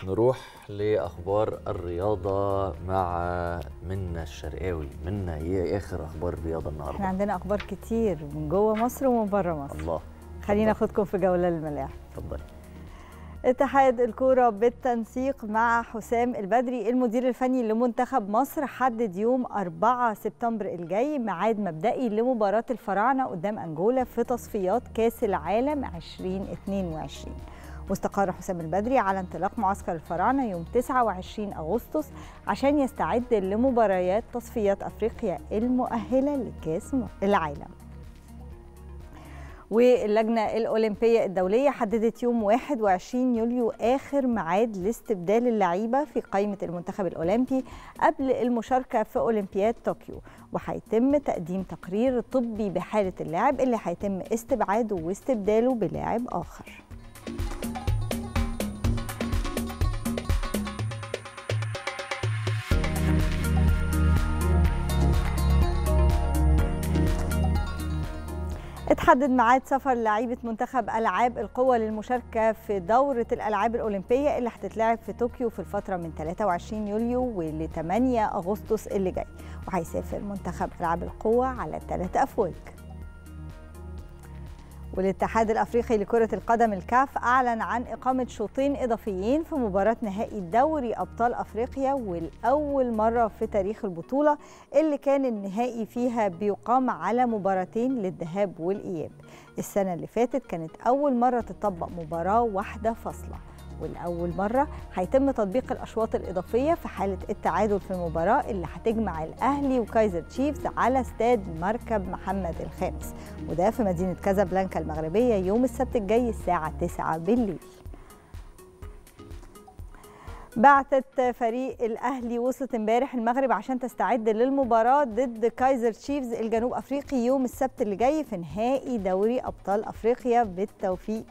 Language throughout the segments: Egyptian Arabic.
نروح لاخبار الرياضه مع منا الشرقاوي منا ايه اخر اخبار الرياضه النهارده احنا عندنا اخبار كتير من جوه مصر ومن بره مصر الله خلينا ناخدكم في جوله للملاعب اتفضلي اتحاد الكرة بالتنسيق مع حسام البدري المدير الفني لمنتخب مصر حدد يوم 4 سبتمبر الجاي ميعاد مبدئي لمباراة الفراعنة قدام أنجولا في تصفيات كأس العالم 2022 واستقر حسام البدري على انطلاق معسكر الفراعنة يوم 29 أغسطس عشان يستعد لمباريات تصفيات أفريقيا المؤهلة لكأس العالم واللجنة الأولمبية الدولية حددت يوم 21 يوليو آخر ميعاد لاستبدال اللعيبة في قائمة المنتخب الأولمبي قبل المشاركة في أولمبياد طوكيو وهيتم تقديم تقرير طبي بحالة اللاعب اللي هيتم استبعاده واستبداله بلاعب آخر اتحدد ميعاد سفر لعيبه منتخب العاب القوى للمشاركه في دوره الالعاب الاولمبيه اللي هتتلعب في طوكيو في الفتره من 23 يوليو ول 8 اغسطس اللي جاي وهيسافر منتخب العاب القوى على ثلاث افواج والاتحاد الافريقي لكره القدم الكاف اعلن عن اقامه شوطين اضافيين في مباراه نهائي دوري ابطال افريقيا والاول مره في تاريخ البطوله اللي كان النهائي فيها بيقام على مباراتين للذهاب والاياب السنه اللي فاتت كانت اول مره تطبق مباراه واحده فاصله والأول مرة هيتم تطبيق الأشواط الإضافية في حالة التعادل في المباراة اللي هتجمع الأهلي وكايزر تشيفز على استاد مركب محمد الخامس وده في مدينة كازابلانكا المغربية يوم السبت الجاي الساعة 9 بالليل بعتت فريق الاهلي وصلت امبارح المغرب عشان تستعد للمباراه ضد كايزر تشيفز الجنوب افريقي يوم السبت اللي جاي في نهائي دوري ابطال افريقيا بالتوفيق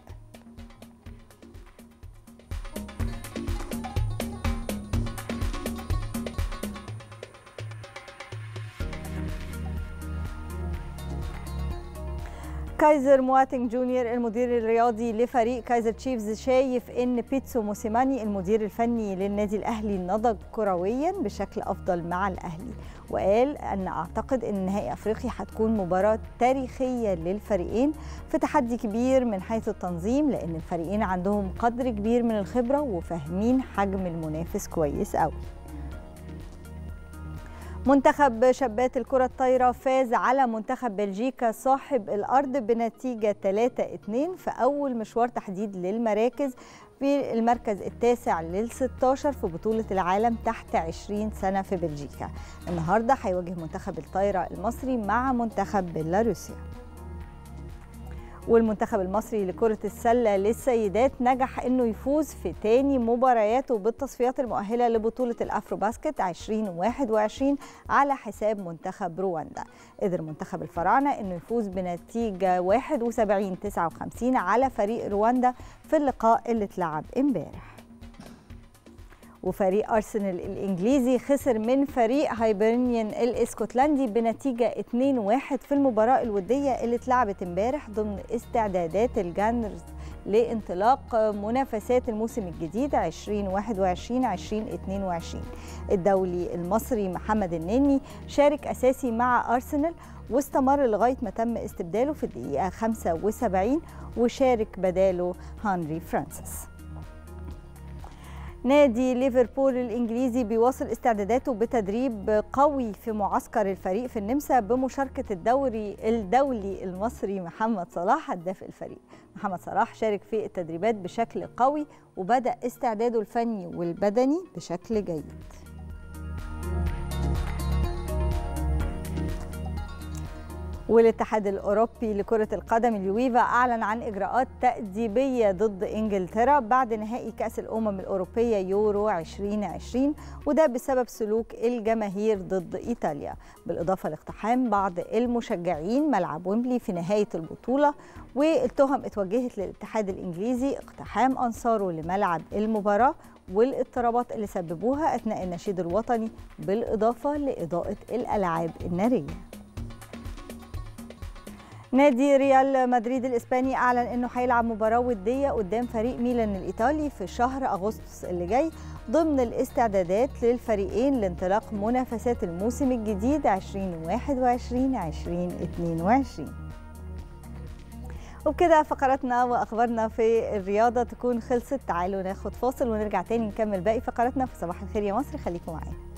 كايزر مواتينج جونيور المدير الرياضي لفريق كايزر تشيفز شايف ان بيتسو موسيماني المدير الفني للنادي الاهلي نضج كرويا بشكل افضل مع الاهلي وقال ان اعتقد ان نهائي افريقيا هتكون مباراه تاريخيه للفريقين في تحدي كبير من حيث التنظيم لان الفريقين عندهم قدر كبير من الخبره وفاهمين حجم المنافس كويس قوي منتخب شابات الكرة الطايرة فاز على منتخب بلجيكا صاحب الأرض بنتيجة 3-2 في أول مشوار تحديد للمراكز في المركز التاسع لل 16 في بطولة العالم تحت 20 سنة في بلجيكا النهاردة هيواجه منتخب الطايرة المصري مع منتخب بيلاروسيا والمنتخب المصري لكرة السلة للسيدات نجح انه يفوز في تاني مبارياته بالتصفيات المؤهلة لبطولة الافرو باسكت 2021 على حساب منتخب رواندا قدر منتخب الفراعنة انه يفوز بنتيجة 71 59 على فريق رواندا في اللقاء اللي اتلعب امبارح وفريق أرسنال الإنجليزي خسر من فريق هايبرنيان الإسكتلندي بنتيجة 2-1 في المباراة الودية اللي اتلعبت امبارح ضمن استعدادات الجانرز لانطلاق منافسات الموسم الجديد 2021-2022 الدولي المصري محمد النني شارك أساسي مع أرسنال واستمر لغاية ما تم استبداله في الدقيقة 75 وشارك بداله هنري فرانسيس نادي ليفربول الانجليزي بيواصل استعداداته بتدريب قوي في معسكر الفريق في النمسا بمشاركه الدوري الدولي المصري محمد صلاح هداف الفريق. محمد صلاح شارك في التدريبات بشكل قوي وبدا استعداده الفني والبدني بشكل جيد. والاتحاد الاوروبي لكره القدم اليويفا اعلن عن اجراءات تاديبيه ضد انجلترا بعد نهائي كاس الامم الاوروبيه يورو 2020 وده بسبب سلوك الجماهير ضد ايطاليا بالاضافه لاقتحام بعض المشجعين ملعب ويمبلي في نهايه البطوله والتهم اتوجهت للاتحاد الانجليزي اقتحام انصاره لملعب المباراه والاضطرابات اللي سببوها اثناء النشيد الوطني بالاضافه لاضاءه الالعاب الناريه نادي ريال مدريد الاسباني اعلن انه هيلعب مباراه وديه قدام فريق ميلان الايطالي في شهر اغسطس اللي جاي ضمن الاستعدادات للفريقين لانطلاق منافسات الموسم الجديد 2021 2022 وبكده فقراتنا واخبارنا في الرياضه تكون خلصت تعالوا ناخد فاصل ونرجع تاني نكمل باقي فقراتنا في صباح الخير يا مصر خليكم معانا